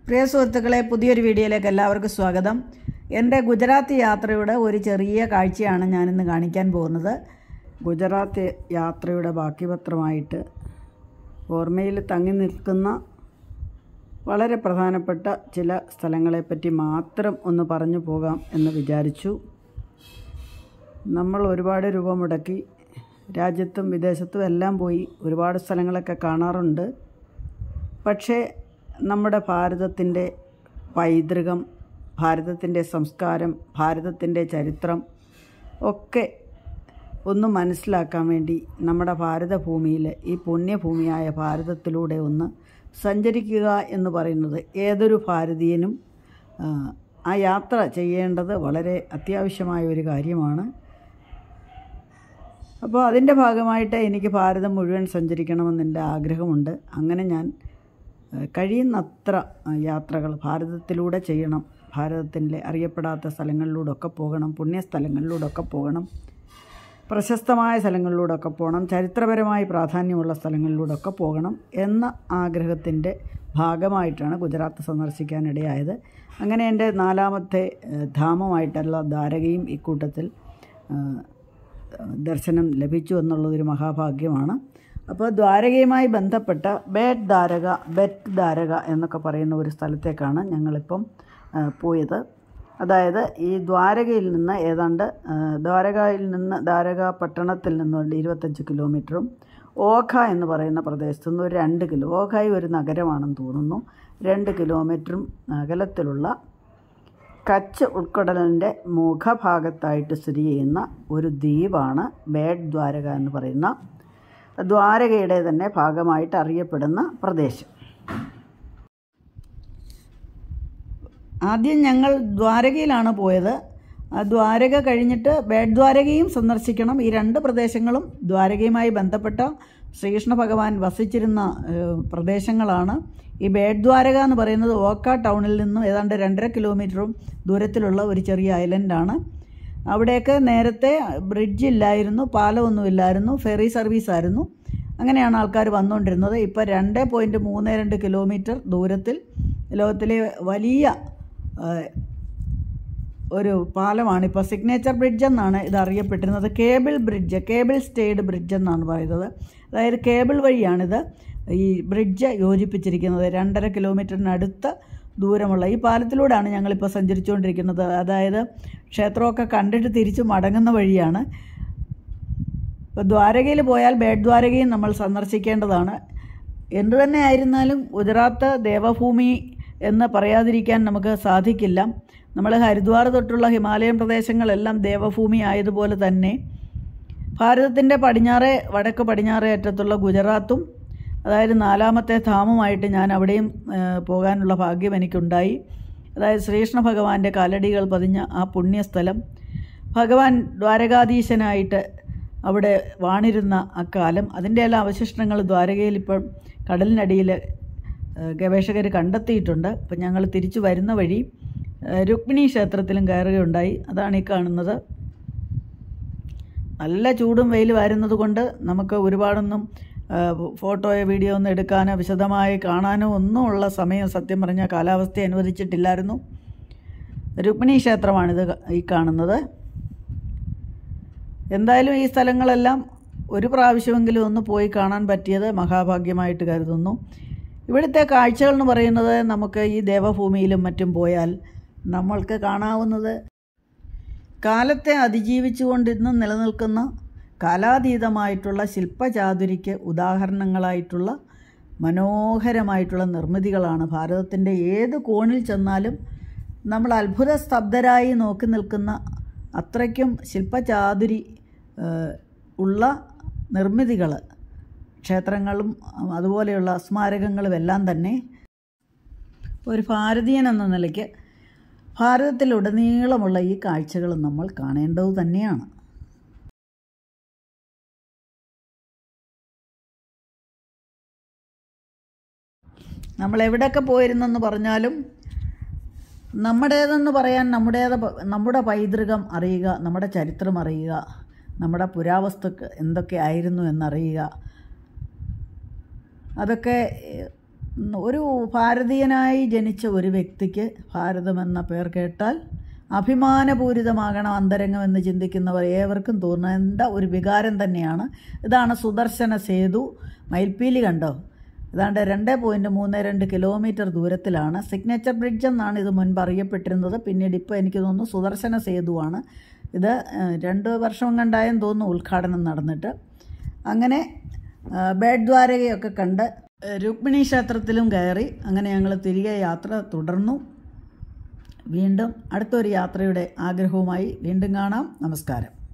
പ്രിയ സുഹൃത്തുക്കളെ പുതിയൊരു വീഡിയോയിലേക്ക് എല്ലാവർക്കും സ്വാഗതം എൻ്റെ ഗുജറാത്ത് യാത്രയുടെ ഒരു ചെറിയ കാഴ്ചയാണ് ഞാനിന്ന് കാണിക്കാൻ പോകുന്നത് ഗുജറാത്ത് യാത്രയുടെ ബാക്കി പത്രമായിട്ട് ഓർമ്മയിൽ തങ്ങി നിൽക്കുന്ന വളരെ പ്രധാനപ്പെട്ട ചില സ്ഥലങ്ങളെപ്പറ്റി മാത്രം ഒന്ന് പറഞ്ഞു പോകാം എന്ന് വിചാരിച്ചു നമ്മൾ ഒരുപാട് രൂപ മുടക്കി രാജ്യത്തും വിദേശത്തും എല്ലാം പോയി ഒരുപാട് സ്ഥലങ്ങളൊക്കെ കാണാറുണ്ട് പക്ഷേ നമ്മുടെ ഭാരതത്തിൻ്റെ പൈതൃകം ഭാരതത്തിൻ്റെ സംസ്കാരം ഭാരതത്തിൻ്റെ ചരിത്രം ഒക്കെ ഒന്ന് മനസ്സിലാക്കാൻ വേണ്ടി നമ്മുടെ ഭാരതഭൂമിയിൽ ഈ പുണ്യഭൂമിയായ ഭാരതത്തിലൂടെ ഒന്ന് സഞ്ചരിക്കുക എന്ന് പറയുന്നത് ഏതൊരു ഭാരതീയനും ആ, ആ യാത്ര ചെയ്യേണ്ടത് വളരെ അത്യാവശ്യമായ ഒരു കാര്യമാണ് അപ്പോൾ അതിൻ്റെ ഭാഗമായിട്ട് എനിക്ക് ഭാരതം മുഴുവൻ സഞ്ചരിക്കണമെന്ന് എൻ്റെ ആഗ്രഹമുണ്ട് അങ്ങനെ ഞാൻ ഏഹ്, കഴിയുന്നത്ര ആ, യാത്രകൾ ഭാരതത്തിലൂടെ ചെയ്യണം ഭാരതത്തിൻ്റെ അറിയപ്പെടാത്ത സ്ഥലങ്ങളിലൂടെയൊക്കെ പോകണം പുണ്യസ്ഥലങ്ങളിലൂടെയൊക്കെ പോകണം പ്രശസ്തമായ സ്ഥലങ്ങളിലൂടെയൊക്കെ പോകണം ചരിത്രപരമായി പ്രാധാന്യമുള്ള സ്ഥലങ്ങളിലൂടെയൊക്കെ പോകണം എന്ന ആഗ്രഹത്തിൻ്റെ ഭാഗമായിട്ടാണ് ഗുജറാത്ത് സന്ദർശിക്കാനിടയായത് അങ്ങനെ എൻ്റെ നാലാമത്തെ ഏഹ്, ധാമമായിട്ടുള്ള ദ്വാരകയും ഇക്കൂട്ടത്തിൽ ഏഹ്, ദർശനം ലഭിച്ചു എന്നുള്ളതൊരു മഹാഭാഗ്യമാണ് അപ്പോൾ ദ്വാരകയുമായി ബന്ധപ്പെട്ട ബേറ്റ് ദ്വാരക ബെറ്റ് ദ്വാരക എന്നൊക്കെ പറയുന്ന ഒരു സ്ഥലത്തേക്കാണ് ഞങ്ങളിപ്പം ആ, പോയത് അതായത് ഈ ദ്വാരകയിൽ നിന്ന് ഏതാണ്ട് ആ, ദ്വാരകയിൽ നിന്ന് ദ്വാരക പട്ടണത്തിൽ നിന്നുകൊണ്ട് ഇരുപത്തഞ്ച് കിലോമീറ്ററും ഓഖ എന്ന് പറയുന്ന പ്രദേശത്തു നിന്ന് ഒരു രണ്ട് കിലോ ഓഖായി ഒരു നഗരമാണെന്ന് തോന്നുന്നു രണ്ട് കിലോമീറ്ററും അകലത്തിലുള്ള കച്ച് ഉൾക്കടലിൻ്റെ മുഖഭാഗത്തായിട്ട് സ്ഥിതി ചെയ്യുന്ന ഒരു ദ്വീപാണ് ബേഡ് ദ്വാരക എന്ന് പറയുന്ന ദ്വാരകയുടെ തന്നെ ഭാഗമായിട്ട് അറിയപ്പെടുന്ന പ്രദേശം ആദ്യം ഞങ്ങൾ ദ്വാരകയിലാണ് പോയത് ആ ദ്വാരക കഴിഞ്ഞിട്ട് ബേഡ് ദ്വാരകയും സന്ദർശിക്കണം ഈ രണ്ട് പ്രദേശങ്ങളും ദ്വാരകയുമായി ബന്ധപ്പെട്ട ശ്രീകൃഷ്ണ ഭഗവാൻ വസിച്ചിരുന്ന ഏഹ്, പ്രദേശങ്ങളാണ് ഈ ബേഡ് ദ്വാരക എന്ന് പറയുന്നത് ഓക്ക ടൗണിൽ നിന്നും ഏതാണ്ട് രണ്ടര കിലോമീറ്ററും ദൂരത്തിലുള്ള ഒരു ചെറിയ ഐലൻഡാണ് അവിടെയൊക്കെ നേരത്തെ ബ്രിഡ്ജ് ഇല്ലായിരുന്നു പാലമൊന്നുമില്ലായിരുന്നു ഫെറി സർവീസ് ആയിരുന്നു അങ്ങനെയാണ് ആൾക്കാർ വന്നുകൊണ്ടിരുന്നത് ഇപ്പോൾ രണ്ട് പോയിൻറ്റ് മൂന്ന് രണ്ട് കിലോമീറ്റർ ദൂരത്തിൽ ലോകത്തിലെ വലിയ ആ, ഒരു പാലമാണ് ഇപ്പോൾ സിഗ്നേച്ചർ ബ്രിഡ്ജ് എന്നാണ് ഇത് അറിയപ്പെട്ടിരുന്നത് cable bridge cable stayed bridge എന്നാണ് പറയുന്നത് അതായത് കേബിൾ വഴിയാണിത് ഈ ബ്രിഡ്ജ് യോജിപ്പിച്ചിരിക്കുന്നത് രണ്ടര കിലോമീറ്ററിനടുത്ത് ദൂരമുള്ള ഈ പാലത്തിലൂടെയാണ് ഞങ്ങളിപ്പോൾ സഞ്ചരിച്ചുകൊണ്ടിരിക്കുന്നത് അതായത് ക്ഷേത്രമൊക്കെ കണ്ടിട്ട് തിരിച്ച് മടങ്ങുന്ന വഴിയാണ് ഇപ്പോൾ ദ്വാരകയിൽ പോയാൽ ബേഡ് ദ്വാരകയും നമ്മൾ സന്ദർശിക്കേണ്ടതാണ് എന്തു തന്നെ ആയിരുന്നാലും ഗുജറാത്ത് ദേവഭൂമി എന്ന് പറയാതിരിക്കാൻ നമുക്ക് സാധിക്കില്ല നമ്മൾ ഹരിദ്വാർ തൊട്ടുള്ള ഹിമാലയൻ പ്രദേശങ്ങളെല്ലാം ദേവഭൂമി ആയതുപോലെ തന്നെ ഭാരതത്തിൻ്റെ പടിഞ്ഞാറേ വടക്ക് പടിഞ്ഞാറേ അറ്റത്തുള്ള ഗുജറാത്തും അതായത് നാലാമത്തെ ധാമമായിട്ട് ഞാൻ അവിടെയും ആ, പോകാനുള്ള ഭാഗ്യം എനിക്കുണ്ടായി അതായത് ശ്രീകൃഷ്ണ ഭഗവാന്റെ കാലടികൾ പതിഞ്ഞ ആ പുണ്യസ്ഥലം ഭഗവാൻ ദ്വാരകാധീശനായിട്ട് അവിടെ വാണിരുന്ന അക്കാലം അതിൻ്റെ എല്ലാ അവശിഷ്ടങ്ങൾ ദ്വാരകയിൽ ഇപ്പം കടലിനടിയിൽ ഗവേഷകർ കണ്ടെത്തിയിട്ടുണ്ട് അപ്പം ഞങ്ങൾ തിരിച്ചു വരുന്ന വഴി ഏഹ്, രുക്മിണി ക്ഷേത്രത്തിലും കയറുകയുണ്ടായി അതാണ് ഈ കാണുന്നത് നല്ല ചൂടും വെയിലും ആയിരുന്നത് കൊണ്ട് നമുക്ക് ഒരുപാടൊന്നും ആ, ഫോട്ടോയോ വീഡിയോ ഒന്നും എടുക്കാനോ വിശദമായി കാണാനോ ഒന്നും ഉള്ള സമയം സത്യം പറഞ്ഞാൽ കാലാവസ്ഥ അനുവദിച്ചിട്ടില്ലായിരുന്നു രുക്മിണി ക്ഷേത്രമാണിത് ഈ കാണുന്നത് എന്തായാലും ഈ സ്ഥലങ്ങളെല്ലാം ഒരു പ്രാവശ്യമെങ്കിലും ഒന്ന് പോയി കാണാൻ പറ്റിയത് മഹാഭാഗ്യമായിട്ട് കരുതുന്നു ഇവിടുത്തെ കാഴ്ചകൾ എന്ന് പറയുന്നത് നമുക്ക് ഈ ദേവഭൂമിയിലും മറ്റും പോയാൽ നമ്മൾക്ക് കാണാവുന്നത് കാലത്തെ അതിജീവിച്ചുകൊണ്ട് ഇന്നും നിലനിൽക്കുന്ന കാലാതീതമായിട്ടുള്ള ശില്പചാതുരിക്ക് ഉദാഹരണങ്ങളായിട്ടുള്ള മനോഹരമായിട്ടുള്ള നിർമ്മിതികളാണ് ഭാരതത്തിൻ്റെ ഏത് കോണിൽ ചെന്നാലും നമ്മൾ അത്ഭുത സ്തബ്ധരായി നോക്കി നിൽക്കുന്ന അത്രയ്ക്കും ശില്പചാതുരി ഏഹ്, ഉള്ള നിർമ്മിതികൾ ക്ഷേത്രങ്ങളും അതുപോലെയുള്ള സ്മാരകങ്ങളും എല്ലാം തന്നെ ഒരു ഭാരതീയൻ എന്ന നിലയ്ക്ക് ഭാരതത്തിലുടനീളമുള്ള ഈ കാഴ്ചകൾ നമ്മൾ കാണേണ്ടത് തന്നെയാണ് നമ്മൾ എവിടെയൊക്കെ പോയിരുന്നെന്ന് പറഞ്ഞാലും നമ്മുടേതെന്ന് പറയാൻ നമ്മുടേത് പ- നമ്മുടെ പൈതൃകം അറിയുക നമ്മുടെ ചരിത്രം അറിയുക നമ്മുടെ പുരാവസ്തു എന്തൊക്കെ ആയിരുന്നു എന്നറിയുക അതൊക്കെ ഒരു ഭാരതീയനായി ജനിച്ച ഒരു വ്യക്തിക്ക് ഭാരതം എന്ന പേർ കേട്ടാൽ അഭിമാനപൂരിതമാകണം അന്തരംഗമെന്ന് ചിന്തിക്കുന്നവർ ഏവർക്കും തോന്നേണ്ട ഒരു വികാരം തന്നെയാണ് ഇതാണ് സുദർശന സേതു മയിൽപ്പീലി കണ്ടോ ഏതാണ്ട് രണ്ട് പോയിൻറ്റ് മൂന്ന് രണ്ട് കിലോമീറ്റർ ദൂരത്തിലാണ് സിഗ്നേച്ചർ ബ്രിഡ്ജ് എന്നാണ് ഇത് മുൻപ് അറിയപ്പെട്ടിരുന്നത് പിന്നീട് ഇപ്പോൾ എനിക്ക് തോന്നുന്നു സുദർശന സേതുവാണ് ഇത് ഏഹ്, രണ്ട് വർഷം കണ്ടായെന്ന് തോന്നുന്നു ഉദ്ഘാടനം നടന്നിട്ട് അങ്ങനെ ആ, ബേഡ് ദ്വാരകയൊക്കെ കണ്ട് ഏഹ്, രുക്മിണി ക്ഷേത്രത്തിലും കയറി അങ്ങനെ ഞങ്ങൾ തിരികെ യാത്ര തുടർന്നു വീണ്ടും അടുത്തൊരു യാത്രയുടെ ആഗ്രഹവുമായി വീണ്ടും കാണാം നമസ്കാരം